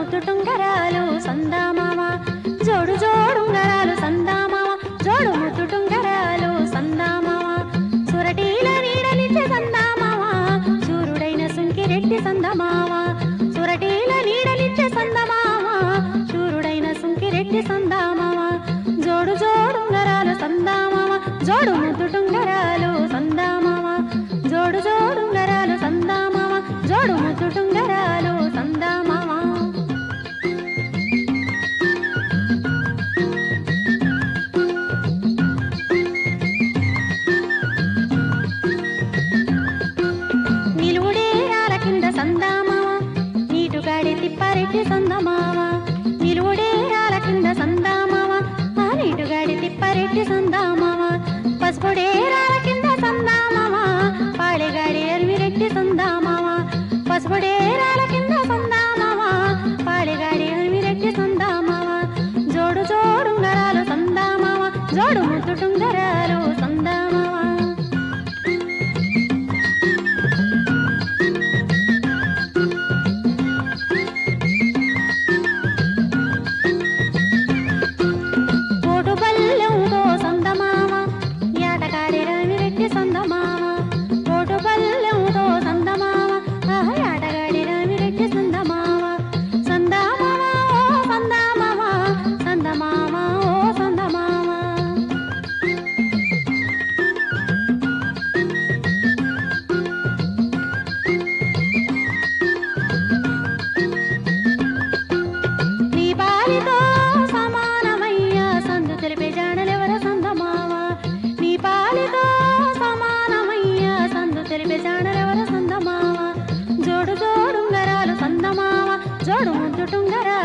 ముద్దు టుంగరాలు సందామామ జోడు జోడుంగరాలు సందామామ జోడు ముద్దు టుంగరాలు సందామామ సురటీల నీడలిచ్చే సందామామ సూర్యుడైన సుంకిరెడ్డి సందమామ సురటీల నీడలిచ్చే సందమామ సూర్యుడైన సుంకిరెడ్డి సందామామ జోడు జోడుంగరాలు సందామామ జోడు ముద్దు టుంగరాలు సందామామ జోడు జోడుంగరాలు సందామామ జోడు ముద్దు టుంగరాలు సందామామ నిలువుడేరాల కింద సందామావ నీటుగాడి తిప్పారెట్టి సందమావ నిలువుడేరాల కింద సందామావ ఆ నీటుగాడి తిప్పారెట్టి సందామావ పసుపుడేరాల కింద సందామావ పాళెగాడి అరివిరెట్టి సందామావ పసుపుడేరాల కింద సందామావ పాళెగాడి అరివిరెట్టి సందామావ జోడు జోడుంగరాలు సందామావ జోడు ముద్దు టుంగరాలు సందామావ కోటు పల్లెంతో సందమామ యాటగాడి రామిరెడ్డి సందమామ కోటు పల్లెంతో సందమామ ఆహ యాటగాడి రామిరెడ్డి సందమామ సందమామ ఓ సందమామ సందమామ ఓ సందమామ నీ పాలితో సమానమయ్యా సందు తెలిపే జాడలెవర సందమావ నీ పాలితో సమానమయ్యా సందు తెలిపే జాడలెవర సందమావ జోడు జోడుంగరాలు సందమావ జోడు ముద్దు టుంగరాలు